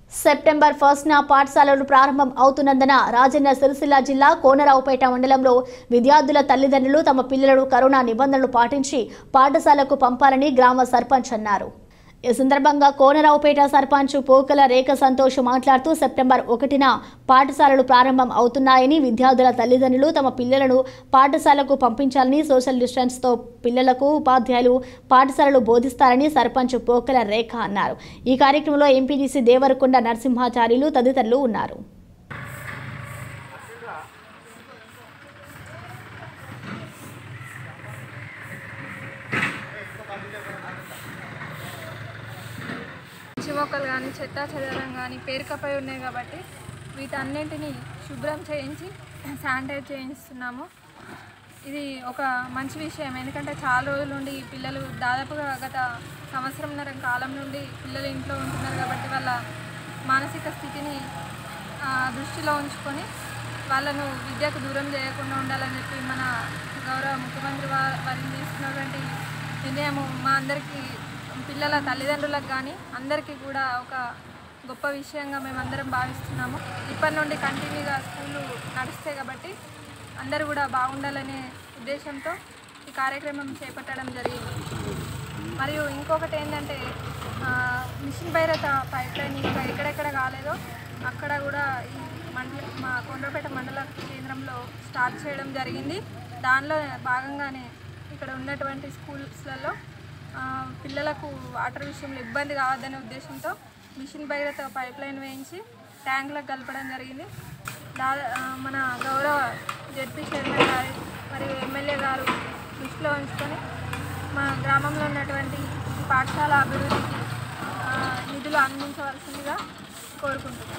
September first న పాఠశాలలు ప్రారంభం అవుతున్నందున రాజన్న సిరిసిల్ల జిల్లా కోనరావుపేట మండలంలో విద్యార్థుల తల్లిదండ్రులు తమ పిల్లలను కరోనా నిబంధనలు పాటించి పాఠశాలకు పంపాలని గ్రామ సర్పంచ్ అన్నారు ఈ సందర్భంగా కోనరావుపేట సర్పంచ్ పోకల రేఖ సంతోష్ మాట్లాడుతూ సెప్టెంబర్ ఒకటిన పాఠశాలలు ప్రారంభం అవుతున్నాయని విద్యార్థుల తల్లిదండ్రులు తమ పిల్లలను పాఠశాలకు పంపించాలని సోషల్ డిస్టెన్స్తో పిల్లలకు ఉపాధ్యాయులు పాఠశాలలు బోధిస్తారని సర్పంచ్ పోకల రేఖ అన్నారు ఈ కార్యక్రమంలో ఎంపీడీసీ దేవరకొండ నరసింహాచార్యులు తదితరులు ఉన్నారు పిచ్చి మొక్కలు కానీ చెత్త చెదరం కానీ పేరుకపై ఉన్నాయి కాబట్టి వీటన్నింటినీ శుభ్రం చేయించి శానిటైజ్ చేయిస్తున్నాము ఇది ఒక మంచి విషయం ఎందుకంటే చాలా రోజుల నుండి ఈ పిల్లలు దాదాపుగా గత సంవత్సరంన్నర కాలం నుండి పిల్లలు ఇంట్లో ఉంటున్నారు కాబట్టి వాళ్ళ మానసిక స్థితిని ఆ, దృష్టిలో ఉంచుకొని వాళ్ళను విద్యకు దూరం చేయకుండా ఉండాలని చెప్పి మన గౌరవ ముఖ్యమంత్రి వా- వారిని తీసుకున్నటువంటి నిర్ణయం మా అందరికీ పిల్లల తల్లిదండ్రులకు కానీ అందరికీ కూడా ఒక గొప్ప విషయంగా మేమందరం భావిస్తున్నాము ఇప్పటి నుండి కంటిన్యూగా స్కూళ్ళు నడుస్తాయి కాబట్టి అందరూ కూడా బాగుండాలనే ఉద్దేశంతో ఈ కార్యక్రమం చేపట్టడం జరిగింది మరియు ఇంకొకటి ఏంటంటే ఆ, మిషన్ భైరత పైప్ లైన్ ఇంకా ఎక్కడెక్కడ కాలేదో అక్కడ కూడా ఈ మండల మా కొండ్రపేట మండల కేంద్రంలో స్టార్ట్ చేయడం జరిగింది దానిలో భాగంగానే ఇక్కడ ఉన్నటువంటి స్కూల్స్లలో ఆ, పిల్లలకు వాటర్ విషయంలో ఇబ్బంది కావద్దనే ఉద్దేశంతో మిషన్ భైరత పైప్ లైన్ వేయించి ట్యాంకులకు కలపడం జరిగింది దా ఆ, మన గౌరవ జడ్పీ చైర్మన్ గారి మరియు ఎమ్మెల్యే గారు దృష్టిలో ఉంచుకొని మా గ్రామంలో ఉన్నటువంటి ఈ పాఠశాల అభివృద్ధికి ఆ, నిధులు అందించవలసిందిగా కోరుకుంటున్నాను